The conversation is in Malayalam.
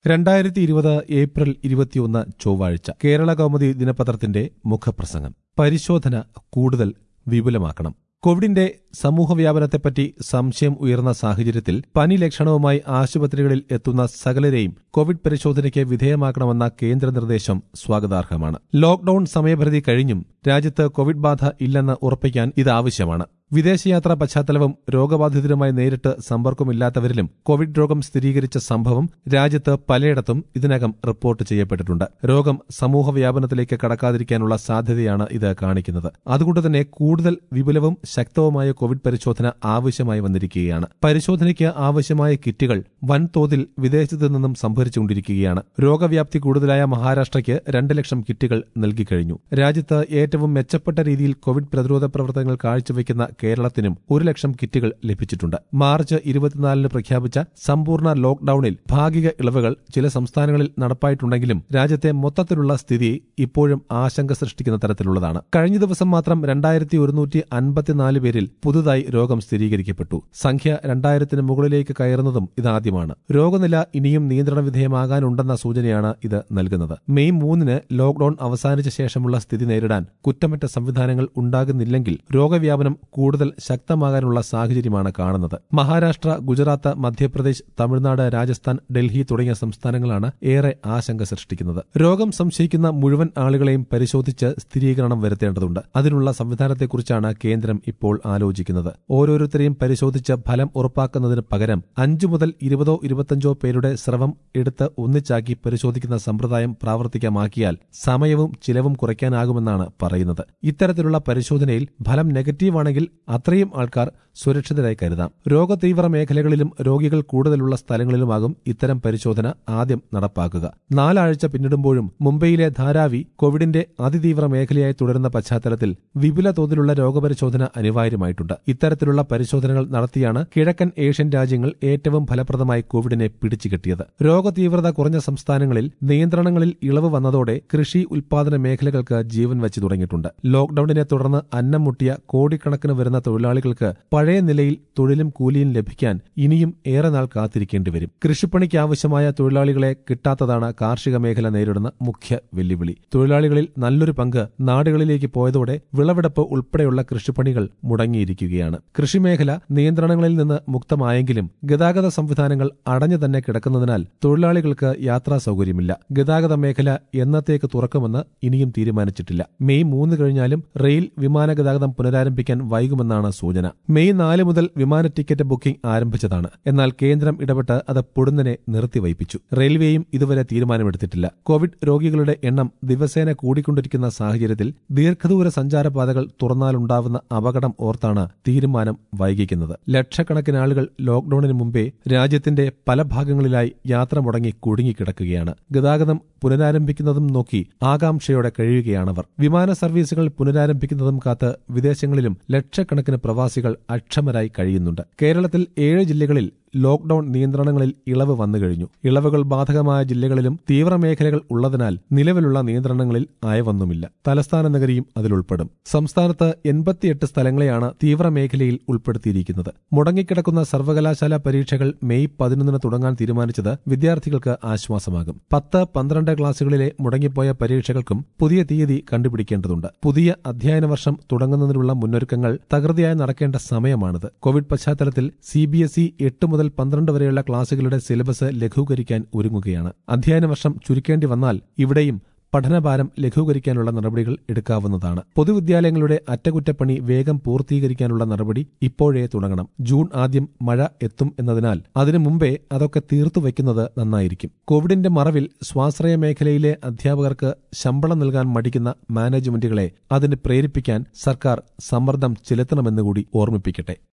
രണ്ടായിരത്തി ഇരുപത് ഏപ്രിൽ ഇരുപത്തിയൊന്ന് ചൊവ്വാഴ്ച കേരള കൗമുദി ദിനപത്രത്തിന്റെ മുഖപ്രസംഗം പരിശോധന കൂടുതൽ വിപുലമാക്കണം കോവിഡിന്റെ സമൂഹവ്യാപനത്തെപ്പറ്റി സംശയം ഉയർന്ന സാഹചര്യത്തിൽ പനി ലക്ഷണവുമായി ആശുപത്രികളിൽ എത്തുന്ന സകലരെയും കോവിഡ് പരിശോധനയ്ക്ക് വിധേയമാക്കണമെന്ന കേന്ദ്ര നിർദ്ദേശം സ്വാഗതാർഹമാണ് ലോക്ഡൌൺ സമയപരിധി കഴിഞ്ഞും രാജ്യത്ത് കോവിഡ് ബാധ ഇല്ലെന്ന് ഉറപ്പിക്കാൻ ഇത് ആവശ്യമാണ് വിദേശയാത്രാ പശ്ചാത്തലവും രോഗബാധിതരുമായി നേരിട്ട് സമ്പർക്കമില്ലാത്തവരിലും കോവിഡ് രോഗം സ്ഥിരീകരിച്ച സംഭവം രാജ്യത്ത് പലയിടത്തും ഇതിനകം റിപ്പോർട്ട് ചെയ്യപ്പെട്ടിട്ടുണ്ട് രോഗം സമൂഹവ്യാപനത്തിലേക്ക് കടക്കാതിരിക്കാനുള്ള സാധ്യതയാണ് ഇത് കാണിക്കുന്നത് അതുകൊണ്ട് തന്നെ കൂടുതൽ വിപുലവും ശക്തവുമായ കോവിഡ് പരിശോധന ആവശ്യമായി വന്നിരിക്കുകയാണ് പരിശോധനയ്ക്ക് ആവശ്യമായ കിറ്റുകൾ വൻതോതിൽ വിദേശത്തു നിന്നും സംഭരിച്ചുകൊണ്ടിരിക്കുകയാണ് രോഗവ്യാപ്തി കൂടുതലായ മഹാരാഷ്ട്രയ്ക്ക് രണ്ട് ലക്ഷം കിറ്റുകൾ നൽകിക്കഴിഞ്ഞു രാജ്യത്ത് ഏറ്റവും മെച്ചപ്പെട്ട രീതിയിൽ കോവിഡ് പ്രതിരോധ പ്രവർത്തനങ്ങൾ കാഴ്ചവെക്കുന്ന കേരളത്തിനും ഒരു ലക്ഷം കിറ്റുകൾ ലഭിച്ചിട്ടുണ്ട് മാർച്ച് ഇരുപത്തിനാലിന് പ്രഖ്യാപിച്ച സമ്പൂർണ്ണ ലോക്ഡൌണിൽ ഭാഗിക ഇളവുകൾ ചില സംസ്ഥാനങ്ങളിൽ നടപ്പായിട്ടുണ്ടെങ്കിലും രാജ്യത്തെ മൊത്തത്തിലുള്ള സ്ഥിതി ഇപ്പോഴും ആശങ്ക സൃഷ്ടിക്കുന്ന തരത്തിലുള്ളതാണ് കഴിഞ്ഞ ദിവസം മാത്രം രണ്ടായിരത്തി ഒരുന്നൂറ്റി അൻപത്തിനാല് പേരിൽ പുതുതായി രോഗം സ്ഥിരീകരിക്കപ്പെട്ടു സംഖ്യ രണ്ടായിരത്തിന് മുകളിലേക്ക് കയറുന്നതും ഇതാദ്യമാണ് രോഗനില ഇനിയും നിയന്ത്രണ വിധേയമാകാനുണ്ടെന്ന സൂചനയാണ് ഇത് നൽകുന്നത് മെയ് മൂന്നിന് ലോക്ഡൌൺ അവസാനിച്ച ശേഷമുള്ള സ്ഥിതി നേരിടാൻ കുറ്റമറ്റ സംവിധാനങ്ങൾ ഉണ്ടാകുന്നില്ലെങ്കിൽ രോഗവ്യാപനം കൂടുതൽ ശക്തമാകാനുള്ള സാഹചര്യമാണ് കാണുന്നത് മഹാരാഷ്ട്ര ഗുജറാത്ത് മധ്യപ്രദേശ് തമിഴ്നാട് രാജസ്ഥാൻ ഡൽഹി തുടങ്ങിയ സംസ്ഥാനങ്ങളാണ് ഏറെ ആശങ്ക സൃഷ്ടിക്കുന്നത് രോഗം സംശയിക്കുന്ന മുഴുവൻ ആളുകളെയും പരിശോധിച്ച് സ്ഥിരീകരണം വരുത്തേണ്ടതുണ്ട് അതിനുള്ള സംവിധാനത്തെക്കുറിച്ചാണ് കേന്ദ്രം ഇപ്പോൾ ആലോചിക്കുന്നത് ഓരോരുത്തരെയും പരിശോധിച്ച് ഫലം ഉറപ്പാക്കുന്നതിന് പകരം അഞ്ചു മുതൽ ഇരുപതോ ഇരുപത്തഞ്ചോ പേരുടെ സ്രവം എടുത്ത് ഒന്നിച്ചാക്കി പരിശോധിക്കുന്ന സമ്പ്രദായം പ്രാവർത്തികമാക്കിയാൽ സമയവും ചിലവും കുറയ്ക്കാനാകുമെന്നാണ് പറയുന്നത് ഇത്തരത്തിലുള്ള പരിശോധനയിൽ ഫലം നെഗറ്റീവാണെങ്കിൽ അത്രയും ആൾക്കാർ സുരക്ഷിതരായി കരുതാം രോഗതീവ്ര മേഖലകളിലും രോഗികൾ കൂടുതലുള്ള സ്ഥലങ്ങളിലുമാകും ഇത്തരം പരിശോധന ആദ്യം നടപ്പാക്കുക നാലാഴ്ച പിന്നിടുമ്പോഴും മുംബൈയിലെ ധാരാവി കോവിഡിന്റെ അതിതീവ്ര മേഖലയായി തുടരുന്ന പശ്ചാത്തലത്തിൽ വിപുല തോതിലുള്ള രോഗപരിശോധന അനിവാര്യമായിട്ടുണ്ട് ഇത്തരത്തിലുള്ള പരിശോധനകൾ നടത്തിയാണ് കിഴക്കൻ ഏഷ്യൻ രാജ്യങ്ങൾ ഏറ്റവും ഫലപ്രദമായി കോവിഡിനെ പിടിച്ചുകെട്ടിയത് രോഗതീവ്രത കുറഞ്ഞ സംസ്ഥാനങ്ങളിൽ നിയന്ത്രണങ്ങളിൽ ഇളവ് വന്നതോടെ കൃഷി ഉൽപാദന മേഖലകൾക്ക് ജീവൻ വെച്ചു തുടങ്ങിയിട്ടുണ്ട് ലോക്ഡൌണിനെ തുടർന്ന് അന്നം മുട്ടിയ കോടിക്കണക്കിന് വരുന്ന തൊഴിലാളികൾക്ക് പഴയ നിലയിൽ തൊഴിലും കൂലിയും ലഭിക്കാൻ ഇനിയും ഏറെ നാൾ കാത്തിരിക്കേണ്ടി വരും കൃഷിപ്പണിക്ക് ആവശ്യമായ തൊഴിലാളികളെ കിട്ടാത്തതാണ് കാർഷിക മേഖല നേരിടുന്ന മുഖ്യ വെല്ലുവിളി തൊഴിലാളികളിൽ നല്ലൊരു പങ്ക് നാടുകളിലേക്ക് പോയതോടെ വിളവെടുപ്പ് ഉൾപ്പെടെയുള്ള കൃഷിപ്പണികൾ മുടങ്ങിയിരിക്കുകയാണ് കൃഷിമേഖല നിയന്ത്രണങ്ങളിൽ നിന്ന് മുക്തമായെങ്കിലും ഗതാഗത സംവിധാനങ്ങൾ അടഞ്ഞു തന്നെ കിടക്കുന്നതിനാൽ തൊഴിലാളികൾക്ക് യാത്രാ സൗകര്യമില്ല ഗതാഗത മേഖല എന്നത്തേക്ക് തുറക്കുമെന്ന് ഇനിയും തീരുമാനിച്ചിട്ടില്ല മെയ് മൂന്ന് കഴിഞ്ഞാലും റെയിൽ വിമാന ഗതാഗതം പുനരാരംഭിക്കാൻ വൈകുമെന്നാണ് സൂചന മെയ് നാല് മുതൽ വിമാന ടിക്കറ്റ് ബുക്കിംഗ് ആരംഭിച്ചതാണ് എന്നാൽ കേന്ദ്രം ഇടപെട്ട് അത് പൊടുന്നനെ നിർത്തിവയ്പ്പിച്ചു റെയിൽവേയും ഇതുവരെ തീരുമാനമെടുത്തിട്ടില്ല കോവിഡ് രോഗികളുടെ എണ്ണം ദിവസേന കൂടിക്കൊണ്ടിരിക്കുന്ന സാഹചര്യത്തിൽ ദീർഘദൂര സഞ്ചാരപാതകൾ തുറന്നാലുണ്ടാവുന്ന അപകടം ഓർത്താണ് തീരുമാനം വൈകിക്കുന്നത് ലക്ഷക്കണക്കിന് ആളുകൾ ലോക്ഡൌണിന് മുമ്പേ രാജ്യത്തിന്റെ പല ഭാഗങ്ങളിലായി യാത്ര മുടങ്ങി കുടുങ്ങിക്കിടക്കുകയാണ് ഗതാഗതം പുനരാരംഭിക്കുന്നതും നോക്കി ആകാംക്ഷയോടെ കഴിയുകയാണവർ വിമാന സർവീസുകൾ പുനരാരംഭിക്കുന്നതും കാത്ത് വിദേശങ്ങളിലും ലക്ഷക്കണക്കിന് പ്രവാസികൾ അക്ഷമരായി കഴിയുന്നുണ്ട് കേരളത്തിൽ ഏഴ് ജില്ലകളിൽ ലോക്ഡൌൺ നിയന്ത്രണങ്ങളിൽ ഇളവ് വന്നു കഴിഞ്ഞു ഇളവുകൾ ബാധകമായ ജില്ലകളിലും തീവ്രമേഖലകൾ ഉള്ളതിനാൽ നിലവിലുള്ള നിയന്ത്രണങ്ങളിൽ അയവൊന്നുമില്ല തലസ്ഥാന നഗരിയും അതിലുൾപ്പെടും സംസ്ഥാനത്ത് എൺപത്തിയെട്ട് സ്ഥലങ്ങളെയാണ് തീവ്രമേഖലയിൽ ഉൾപ്പെടുത്തിയിരിക്കുന്നത് മുടങ്ങിക്കിടക്കുന്ന സർവകലാശാല പരീക്ഷകൾ മെയ് പതിനൊന്നിന് തുടങ്ങാൻ തീരുമാനിച്ചത് വിദ്യാർത്ഥികൾക്ക് ആശ്വാസമാകും പത്ത് പന്ത്രണ്ട് ക്ലാസുകളിലെ മുടങ്ങിപ്പോയ പരീക്ഷകൾക്കും പുതിയ തീയതി കണ്ടുപിടിക്കേണ്ടതുണ്ട് പുതിയ അധ്യയന വർഷം തുടങ്ങുന്നതിനുള്ള മുന്നൊരുക്കങ്ങൾ തകൃതിയായി നടക്കേണ്ട സമയമാണിത് കോവിഡ് പശ്ചാത്തലത്തിൽ സി ബി എസ് ഇ എട്ട് മുതൽ പന്ത്രണ്ട് വരെയുള്ള ക്ലാസുകളുടെ സിലബസ് ലഘൂകരിക്കാൻ ഒരുങ്ങുകയാണ് അധ്യയന വർഷം ചുരുക്കേണ്ടി വന്നാൽ ഇവിടെയും പഠനഭാരം ലഘൂകരിക്കാനുള്ള നടപടികൾ എടുക്കാവുന്നതാണ് പൊതുവിദ്യാലയങ്ങളുടെ അറ്റകുറ്റപ്പണി വേഗം പൂർത്തീകരിക്കാനുള്ള നടപടി ഇപ്പോഴേ തുടങ്ങണം ജൂൺ ആദ്യം മഴ എത്തും എന്നതിനാൽ അതിനു മുമ്പേ അതൊക്കെ തീർത്തു വയ്ക്കുന്നത് നന്നായിരിക്കും കോവിഡിന്റെ മറവിൽ സ്വാശ്രയ മേഖലയിലെ അധ്യാപകർക്ക് ശമ്പളം നൽകാൻ മടിക്കുന്ന മാനേജ്മെന്റുകളെ അതിന് പ്രേരിപ്പിക്കാൻ സർക്കാർ സമ്മർദ്ദം ചെലുത്തണമെന്നുകൂടി ഓർമ്മിപ്പിക്കട്ടെ